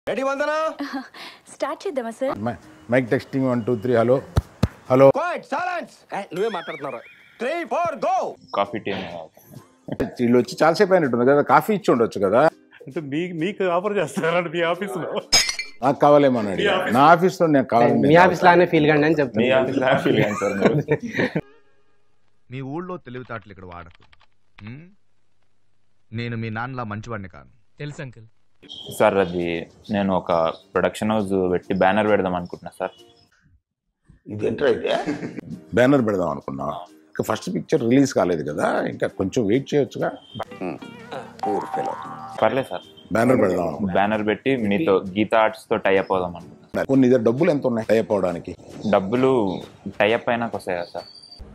Ready Vandana start చేద్దామా sir mi- mike texting one two three hello hello quiet silence నువ్వే మాట్లాడుతున్నావు three four go coffee tea వీళ్ళు వచ్చి చాలాసేపు అయినట్టుంది కదా కాఫీ ఇచ్చి ఉండొచ్చు కదా అంటే మీ మీకు ఆఫర్ చేస్తారండి మీ ఆఫీసులో నాకు కావాలేమో అని అడిగా. నా ఆఫీస్లో నేను కావాలి మీ ఆఫీస్ లానే ఫీల్ కండి అని మీ చెప్తాను ఆఫీస్ ఫీల్ అయ్యాను సార్ మీరు మీ ఊళ్ళో తెలివితేటలు ఇక్కడ వాడకు ఉం? నేను మీ నాన్నలా మంచివాడిని కాను తెలుసు అంకుల్ సార్ అది నేను ఒక ప్రొడక్షన్ హౌస్ పెట్టి బ్యానర్ పెడదాం అనుకుంటున్నా సార్ బ్యానర్ పెడదాం అనుకున్నా ఇంకా ఫస్ట్ పిక్చర్ రిలీజ్ కాలేదు కదా ఇంకా కొంచెం వెయిట్ చేయొచ్చుగా పూర్ ఫెలో పర్లేదు సార్ బ్యానర్ పెడదాం అనుకున్నా బ్యానర్ పెట్టి మీతో గీతా ఆర్ట్స్ తో టైఅప్ అవుదాం అనుకుంటున్నా కొన్ని ఇద్దరు డబ్బులు ఎంత ఉన్నాయి టైప్ అవడానికి డబ్బులు టైఅప్ అయినాక వస్తాయి కదా సార్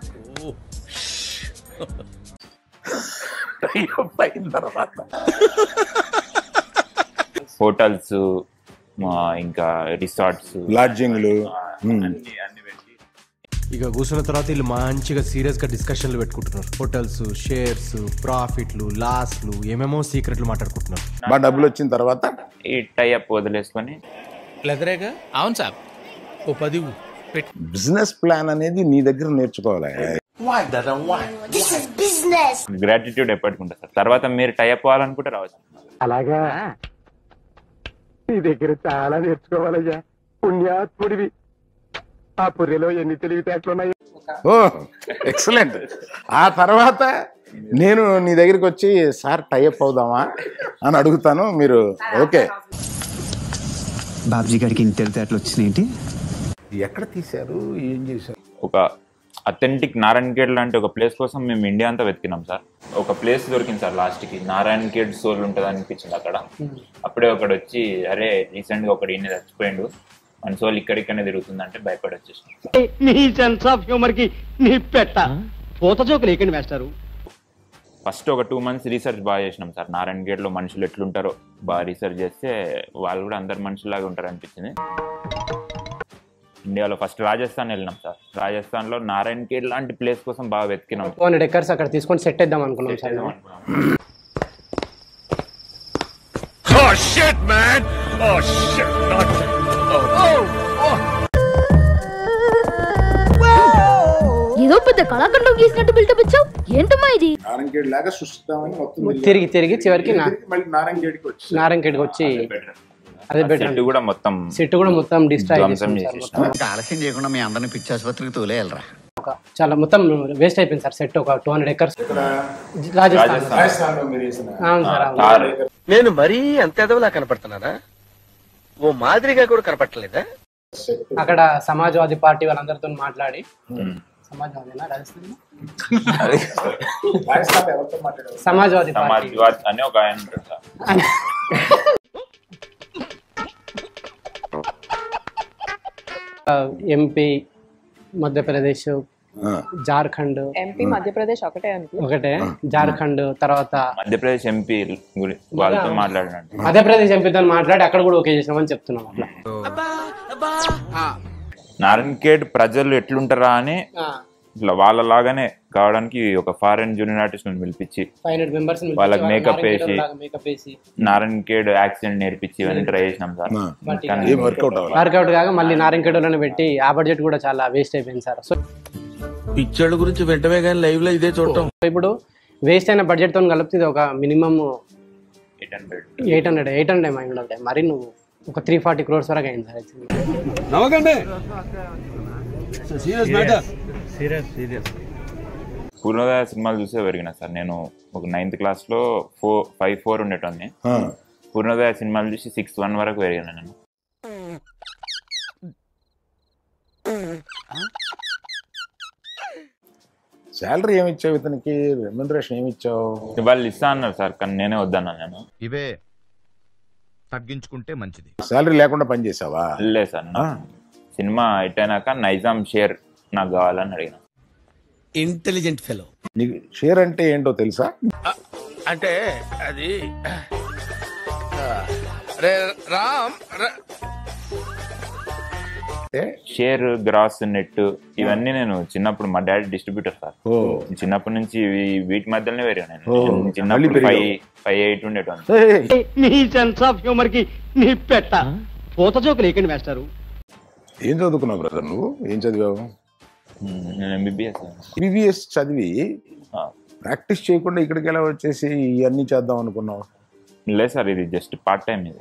అయిన తర్వాత హోటల్స్ ఇంకా రిసార్ట్స్ లాడ్జింగ్లు ఇక కూర్చున్న తర్వాత వీళ్ళు మంచిగా సీరియస్ గా డిస్కషన్లు పెట్టుకుంటున్నారు హోటల్స్ షేర్స్ ప్రాఫిట్లు లాస్లు ఏమేమో సీక్రెట్లు మాట్లాడుకుంటున్నారు బాగా డబ్బులు వచ్చిన తర్వాత ఈ టైఅప్ వదిలేసుకొని లెదరేగా అవును సార్ ఓ పది పెట్టి బిజినెస్ ప్లాన్ అనేది నీ దగ్గర నేర్చుకోవాలి గ్రాటిట్యూడ్ ఎప్పటికుంటా సార్ తర్వాత మీరు టైఅప్ అవ్వాలనుకుంటే రావచ్చు అలాగా నీ దగ్గర చాలా నేర్చుకోవాలయ్యా పుణ్యాత్ముడివి ఆ పుర్రెలో ఎన్ని తెలివితేటలు ఉన్నాయి ఓ ఎక్సలెంట్ ఆ తర్వాత నేను నీ దగ్గరికి వచ్చి సార్ టైఅప్ అవుదామా అని అడుగుతాను మీరు ఓకే బాబ్జీ గారికి ఇంత తెలితేటలు వచ్చినాయేంటి ఎక్కడ తీశారు ఏం చేశారు ఒక అథెంటిక్ నారాయణ ఖేడ్ లాంటి ఒక ప్లేస్ కోసం మేము ఇండియా అంతా వెతికినాం సార్ ఒక ప్లేస్ దొరికింది సార్ లాస్ట్కి నారాయణ ఖేడ్ సోల్ ఉంటుంది అనిపించింది అక్కడ అప్పుడే ఒకడు వచ్చి అరే రీసెంట్గా ఒకడు ఈయన చచ్చిపోయిండు మన సోల్ ఇక్కడిక్కడనే తిరుగుతుందంటే భయపడి వచ్చేసాం నీ సెన్స్ ఆఫ్ హ్యూమర్ కి నీ పెట్ట పూత జోకులు ఎక్కండి వేస్తారు ఫస్ట్ ఒక టూ మంత్స్ రీసెర్చ్ బాగా చేసినాం సార్ నారాయణ గేట్లో మనుషులు ఎట్లుంటారో బాగా రీసెర్చ్ చేస్తే వాళ్ళు కూడా అందరు మనుషులాగా ఉంటారు అనిపించింది ఇండియాలో ఫస్ట్ రాజస్థాన్ వెళ్ళినాం సార్ రాజస్థాన్లో నారాయణ ఖేడ్ లాంటి ప్లేస్ కోసం బాగా వెతికినాం టూ హండ్రెడ్ ఎకర్స్ అక్కడ తీసుకొని సెట్ చేద్దాం అనుకున్నాం సార్ ఏదో పెద్ద కళాఖండం గీసినట్టు బిల్డప్ ఇచ్చావు ఏంటమ్మా ఇది నారంగేడ్ లాగా సృష్టిద్దామని మొత్తం తిరిగి తిరిగి చివరికి నా- తిరిగి మళ్ళీ నారంగేడ్కి వచ్చి నారాయణఖేడ్కి వచ్చి అదే బెటర్ చెట్టు కూడా మొత్తం సెట్ కూడా మొత్తం డిస్ట్రాయ్ ధ్వంసం చేసాం సార్ చేసేసినాం. మొత్తం. ఆలస్యం చేయకుండా మీ అందరిని పిచ్చి ఆసుపత్రికి తోలేయాలరా ఒక చాలా మొత్తం వేస్ట్ అయిపోయింది సార్ సెట్ ఒక two hundred acres Rajasthan Rajasthan రాజస్థాన్లో మీరు వేసిన అవును సార్ అవును. తార్ నేను మరీ అంత ఎదవలా కనపడుతున్నానా ఓ మాదిరిగా కూడా కనపడలేదా అక్కడ సమాజ్వాదీ పార్టీ వాళ్ళందరితో మాట్లాడి సమాజ్వాదీనా రాజస్థాన్ రాజస్థాన్ ఎవరితో మాట్లాడారు సమాజ్వాదీ పార్టీ సమాజ్వాద్ అని ఒక ఆయన ఉంటాడు సార్ ఎంపీ మధ్యప్రదేశ్ ఆ, జార్ఖండ్ ఎంపీ మధ్యప్రదేశ్ ఒకటే అనుకో ఒకటే జార్ఖండ్ తర్వాత మధ్యప్రదేశ్ ఎంపీ గురి వాళ్ళతో మాట్లాడినండి మధ్యప్రదేశ్ ఎంపీతో మాట్లాడి అక్కడ కూడా ఓకే చేసినామని చెప్తున్నాం అట్లా నారాయణ ఖేడ్ ప్రజలు ఎట్లుంటారా అని ఇట్లా వాళ్ళలాగానే కావడానికి ఒక ఫారెన్ జూనియర్ ఆర్టిస్ట్ పిలిపించి ఫైవ్ హండ్రెడ్ మెంబర్స్ వాళ్ళకి makeup వేసి. మేకప్ వేసి నారాయణ ఖేడ్ యాక్సిడెంట్ నేర్పించి ఇవన్నీ ట్రై చేసినాం సార్ ఆ. కానీ ఏం వర్కౌట్ అవ్వాలి వర్కౌట్ కాగా మళ్ళీ నారింకెడోలోనే పెట్టి ఆ బడ్జెట్ కూడా చాలా వేస్ట్ అయిపోయింది సార్ సో పిక్చర్ల గురించి వెంటనే కానీ లైవ్ లో ఇదే చూడటం ఇప్పుడు వేస్ట్ అయిన బడ్జెట్ తో కలిపితే ఇది ఒక minimum eight hundred eight hundred eight hundred అయి ఉండాలి మరి నువ్వు ఒక త్రీ ఫార్టీ క్రోర్స్ వరకు అయింది సార్ actually. నవ్వకండి సీరియస్ మ్యాటర్ పూర్ణోదయ సినిమాలు చూసే పెరిగిన సార్ నేను ఒక నైన్త్ క్లాస్ లో ఫోర్ ఫైవ్ ఫోర్ ఉండేటోని ఆ, పూర్ణోదయ సినిమాలు చూసి సిక్స్ వన్ వరకు పెరిగాను నేను శాలరీ ఏమి ఇచ్చావు ఇతనికి రెమ్యునరేషన్ ఏమి ఇచ్చావు వాళ్ళు ఇస్తా అన్నారు సార్ కానీ నేనే వద్దన్నాను నేను ఇవే తగ్గించుకుంటే మంచిది శాలరీ లేకుండా పని చేసావా లేదు సార్ నా సినిమా హిట్ అయినాక నైజాం షేర్ నాకు కావాలని అడిగిన ఇంటెలిజెంట్ ఫెలో నీకు షేర్ అంటే ఏంటో తెలుసా అంటే అది రే రామ్ ర- షేర్ గ్రాస్ నెట్ ఇవన్నీ నేను చిన్నప్పుడు మా డాడీ డిస్ట్రిబ్యూటర్ సార్ ఓ చిన్నప్పటి నుంచి ఇవి- వీటి మధ్యలోనే పెరిగా నేను ఓ, నేను మళ్ళీ చిన్నప్పుడు పెరిగావు. ఫైవ్ ఫైవ్ ఎయిట్ ఉండేటోని ఏయ్, నీ సెన్స్ ఆఫ్ హ్యూమర్ కి నీ పెట్ట పూత జోకులు ఎక్కండి వేస్తారు ఏం చదువుకున్నావు బ్రదర్ నువ్వు ఏం చదివావు నేను ఎంబీబీఎస్ బీబీఎస్ చదివి ప్రాక్టీస్ చేయకుండా ఇక్కడికి ఎలా వచ్చేసి ఇవన్నీ చేద్దాం అనుకున్నావు లేదు సార్ ఇది జస్ట్ పార్ట్ టైం ఇది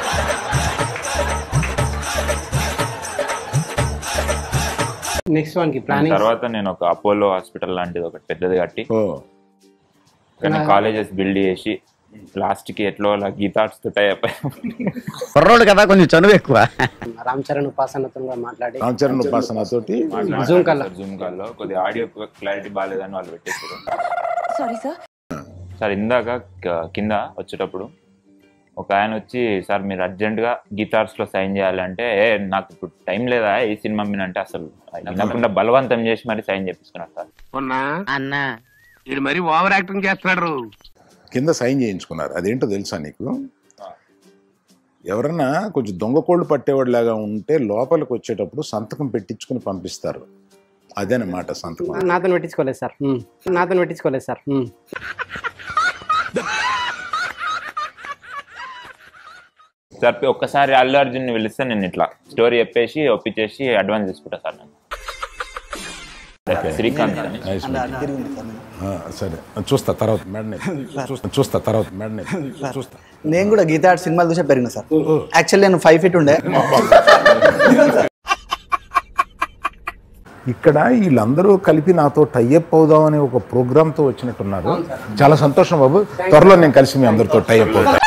నెక్స్ట్ వన్ కి ప్లానింగ్ తర్వాత నేను ఒక అపోలో హాస్పిటల్ లాంటిది ఒకటి పెద్దది కట్టి ఓ కానీ కాలేజెస్ బిల్డ్ చేసి లాస్ట్ కి ఎట్లో అలా గీతార్ట్స్ తో టై అయిపోయి కుర్రోడు కదా కొంచెం చనువు ఎక్కువ రామ్ చరణ్ ఉపాసనతో కూడా మాట్లాడి రామచరణ్ ఉపాసన తోటి Zoom call లో. జూమ్ కాల్ లో కొద్దిగా ఆడియో క్లారిటీ బాగాలేదని వాళ్ళు పెట్టేసారు సారీ సార్ సార్ ఇందాక క- కింద వచ్చేటప్పుడు ఒక ఆయన వచ్చి సార్ మీరు అర్జెంట్ గా గిటార్స్ లో సైన్ చేయాలంటే "ఏ, నాకు ఇప్పుడు టైం లేదా ఈ సినిమా మీద అంటే అసలు వినకుండా బలవంతం చేసి మరి సైన్ చేపించుకున్నారు సార్ అన్నా ఇది మరి ఓవర్ యాక్టింగ్ చేస్తున్నాడు కింద సైన్ చేయించుకున్నారు అదేంటో తెలుసా నీకు ఎవరన్నా కొంచెం దొంగ కోళ్ళు పట్టేవాడు లాగా ఉంటే లోపలికి వచ్చేటప్పుడు సంతకం పెట్టించుకుని పంపిస్తారు అదేనమాట సంతకం నాతో పెట్టించుకోలేదు సార్ మ్మ్. నాతో పెట్టించుకోలేదు సార్ మ్మ్. సార్ ఒక్కసారి అల్లు అర్జున్ పిలిస్తే నేను ఇట్లా స్టోరీ చెప్పేసి ఒప్పించేసి అడ్వాన్స్ తీసుకుంటా సార్ నేను శ్రీకాంత్ అని Nice man. ఆ, సరే చూస్తా తర్వాత మేడనే చూస్తా చూస్తా తర్వాత మేడనే చూస్తా నేను కూడా గీతా ఆర్ట్ సినిమాలు చూసే పెరిగిన సార్ యాక్చువల్లీ నేను ఫైవ్ ఫీట్ ఉండే ఇక్కడ వీళ్ళందరూ కలిపి నాతో టైఅప్ అవుదాం అనే ఒక ప్రోగ్రామ్ తో వచ్చినట్టున్నారు చాలా సంతోషం బాబు త్వరలో నేను కలిసి మీ అందరితో టైఅప్ అవుతా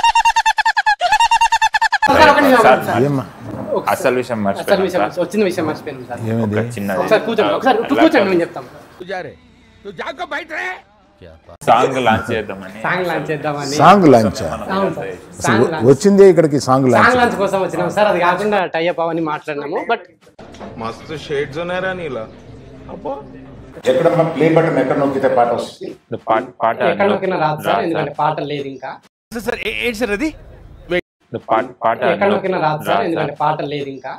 ఏమ్మా అసలు విషయం అసలు మర్చిపోయాను విషయం సార్ వచ్చిన విషయం మర్చిపోయాను సార్ ఏమైంది ఒక చిన్నది ఒకసారి కూర్చోండి ఒకసారి కూర్చోండి నేను చెప్తాను సాంగ్ లాంచ్ చేద్దామని సాంగ్ లాంచ్ చేద్దామని సాంగ్ లాంచ్ అవును సార్ అసలు సాంగ్ లాంచ్ వచ్చిందే ఇక్కడికి సాంగ్ లాంచ్ సాంగ్ లాంచ్ కోసం వచ్చినాం సార్ అది కాకుండా టై అప్ అవని మాట్లాడినాము బట్ మస్తు షేడ్స్ ఉన్నారా నీలా అబ్బో ఎక్కడ ప్లే బటన్ ఎక్కడ నొక్కితే పాట వస్తుంది పాట పాట ఎక్కడ నొక్కినా రాదు సార్ ఎందుకంటే పాట లేదు ఇంకా పాట పాట ఎక్కడ నొక్కినా రాదు సార్ ఎందుకంటే పాట లేదు ఇంకా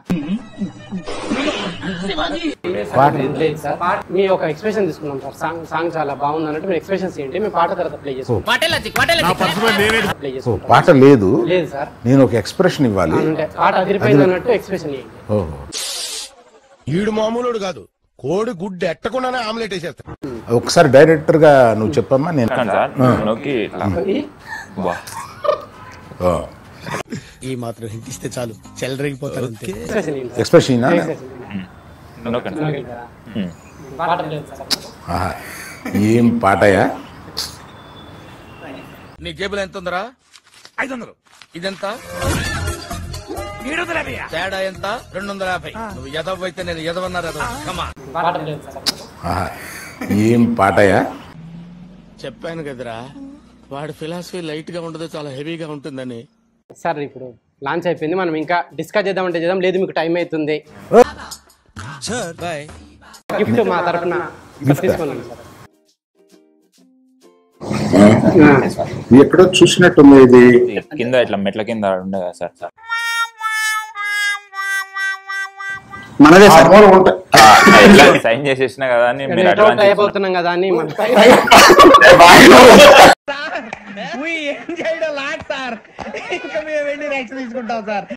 పాట లేదు సార్ పాట- మీ ఒక ఎక్స్ప్రెషన్ తీసుకున్నాం సార్ సాంగ్ సాంగ్ చాలా బాగుంది అన్నట్టు మీ ఎక్స్ప్రెషన్స్ ఏంటి మీ పాట తర్వాత ప్లే చేసుకుంటాం ప్లే ఓ, చేసుకుంటాం పాట లేదు లేదు సార్ నేను ఒక ఎక్స్ప్రెషన్ ఇవ్వాలి అంటే పాట అదిరిపోయింది అన్నట్టు ఎక్స్ప్రెషన్ ఏంటి ఓహో ఈడు మామూలుడు కాదు కోడి గుడ్డు ఎట్టకుండానే ఆమ్లెట్ వేసేస్తా ఒకసారి డైరెక్టర్ గా నువ్వు చెప్పమ్మా నేను సార్ నొక్కి ఇట్లా. వా. ఓ, ఈ మాత్రం హింట్ ఇస్తే చాలు చెల్లరగిపోతారు అంతే ఎక్స్ప్రెషన్ ఏంటి సార్? ఎక్స్ప్రెషన్ ఉమ్. నొక్కండి సార్. నొక్కింటారా? ఉమ్. పాట లేదు సార్ ఆహా. ఏం పాటయా నీ జేబులో ఎంత ఉందరా ఐదు వందలు ఇదెంత తేడా ఎంత రెండు వందల యాభై నువ్వు ఎదవ అయితే నేను ఎదవన్నారు ఎదవ కమా పాట లేదు సార్ ఆహా. ఏం పాటయా చెప్పాను కదరా వాడి ఫిలాసఫీ లైట్ గా ఉండదు చాలా హెవీగా ఉంటుందని సార్ ఇప్పుడు లాంచ్ అయిపోయింది మనం ఇంకా డిస్కస్ చేద్దామంటే చేద్దాం లేదు మీకు టైం అవుతుంది బాయ్ గిఫ్ట్ మా తరఫున Gift ఆ? తీసుకున్నాను సార్ ఎక్కడో చూసినట్టుంది ఇది కింద ఇట్లా మెట్ల కింద ఉండే కదా సార్ సార్ మనదే ఆ సార్ మూల ఉంటా- ఇట్లా సైన్ చేసేసిన కదా అని మీరు ఎట్లా అడ్వాన్స్ టై అయిపోతున్నాం కదా అని మనం ఏం చేయడం లాట్ సార్ ఇంకా మేము వెళ్ళి నెక్స్ట్ తీసుకుంటాం సార్